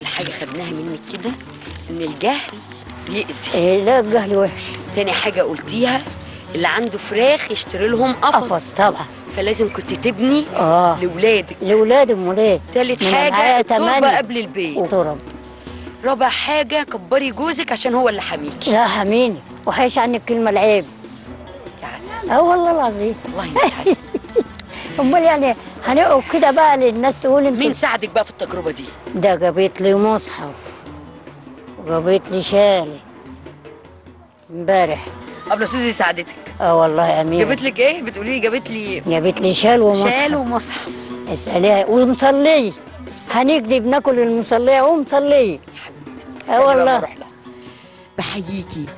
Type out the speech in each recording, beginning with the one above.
حاجه خدناها منك كده ان الجهل يأذي إيه لا الجهل وحش تاني حاجه قلتيها اللي عنده فراخ يشتري لهم قفص قفص طبعا فلازم كنت تبني اه لاولادك لولاد وولاد تالت من حاجه معايا التربه تمانية. قبل البيت وترب رابع حاجه كبري جوزك عشان هو اللي حميكي لا حميني وحيش عني الكلمة العيب يا عسل اه والله العظيم والله انت عسل امال يعني هنقعد كده بقى للناس تقول انت مين ساعدك بقى في التجربه دي ده جابت لي مصحف وجابت لي شال امبارح قبل سوزي ساعدتك اه والله يا امين جابت لك ايه بتقولي لي جابت لي جابت لي شال ومصحف شال ومصحف اساليها ومصليه هنكذب ناكل المصليه ومصليه يا حبيبتي اه والله. بحييكي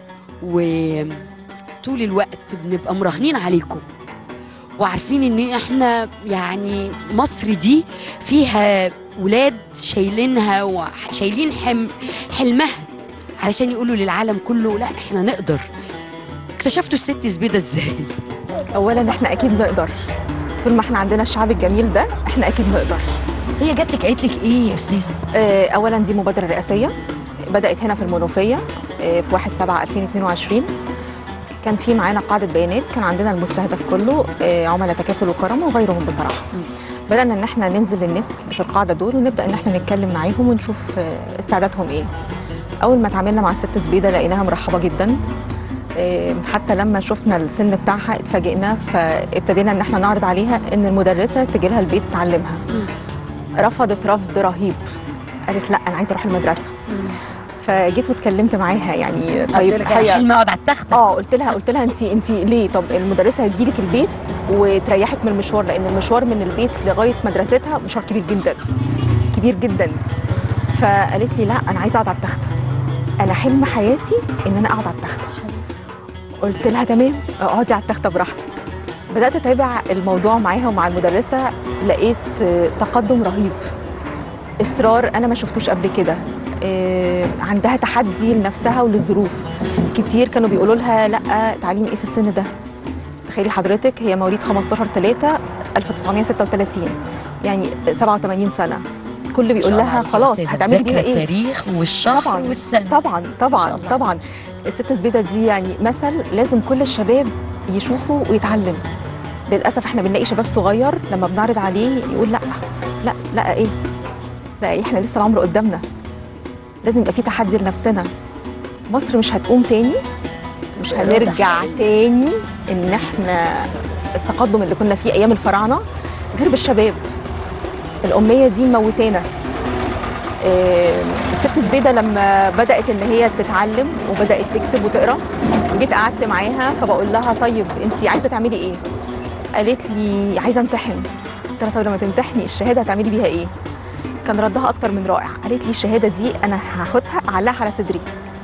وطول الوقت بنبقى مراهنين عليكم وعارفين ان احنا يعني مصر دي فيها ولاد شايلينها وشايلين حم حلمها علشان يقولوا للعالم كله لا احنا نقدر اكتشفتوا الست زبيده ازاي اولا احنا اكيد نقدر طول ما احنا عندنا الشعب الجميل ده احنا اكيد نقدر هي جات لك قالت لك ايه يا استاذه آه، اولا دي مبادره رئاسيه بدات هنا في المنوفيه آه، في 1 7 2022 كان في معانا قاعده بيانات كان عندنا المستهدف كله آه، عملاء تكافل وكرم وغيرهم بصراحه بدانا ان احنا ننزل للناس اللي في القاعده دول ونبدا ان احنا نتكلم معاهم ونشوف آه، استعدادهم ايه اول ما اتعاملنا مع الست زبيده لقيناها مرحبه جدا آه، حتى لما شفنا السن بتاعها اتفاجئنا فابتدينا ان احنا نعرض عليها ان المدرسه تجي لها البيت تعلمها رفضت رفض رهيب قالت لا انا عايزه اروح المدرسه فجيت واتكلمت معاها يعني طيب هي- حلم اقعد على التخته اه قلت لها قلت لها انت انت ليه طب المدرسه هتجيلك البيت وتريحك من المشوار لان المشوار من البيت لغايه مدرستها مشوار كبير جدا كبير جدا فقالت لي لا انا عايزه اقعد على التخته انا حلم حياتي ان انا اقعد على التخته قلت لها تمام اقعدي على التخته براحتك بدات اتابع الموضوع معاها ومع المدرسه لقيت آه، تقدم رهيب اصرار انا ما شفتوش قبل كده آه، عندها تحدي لنفسها وللظروف كتير كانوا بيقولوا لها لا تعليم ايه في السن ده تخيلي حضرتك هي مواليد 15 3 1936 يعني 87 سنه كل بيقول لها خلاص هتعملي بيها ايه التاريخ والشهر طبعا والسنه طبعا ما شاء طبعا الله. طبعا الست زبيده دي يعني مثل لازم كل الشباب يشوفوا ويتعلم للاسف احنا بنلاقي شباب صغير لما بنعرض عليه يقول لا لا لا ايه لا ايه احنا لسه العمر قدامنا لازم يبقى في تحدي لنفسنا مصر مش هتقوم تاني مش بإرادة هنرجع حقيقية. تاني ان احنا التقدم اللي كنا فيه ايام الفراعنه غير بالشباب الاميه دي موتانا آه، الست زبيده لما بدات ان هي تتعلم وبدات تكتب وتقرا جيت قعدت معاها فبقول لها طيب انت عايزه تعملي ايه قالت لي عايزه امتحن قلت لها طب لما تمتحني الشهاده هتعملي بيها ايه كان ردها اكتر من رائع قالت لي الشهاده دي انا هاخدها اعلقها على صدري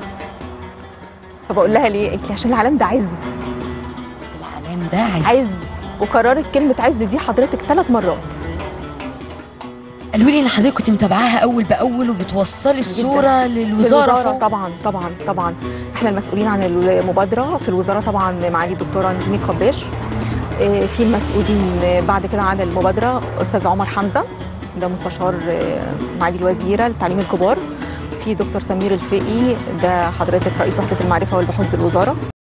فبقول لها ليه قالت لي عشان العالم ده عز العالم ده عز, عز وكررت كلمه عز دي حضرتك ثلاث مرات قالوا لي ان حضرتك كنت متابعاها اول باول وبتوصلي الصوره للوزاره الوزارة فوق طبعا طبعا طبعا احنا المسؤولين عن المبادره في الوزاره طبعا معالي الدكتوره نجمي قباش آه، في المسؤولين بعد كده عن المبادره استاذ عمر حمزه ده مستشار آه، معالي الوزيره لتعليم الكبار في دكتور سمير الفقي ده حضرتك رئيس وحده المعرفه والبحوث بالوزاره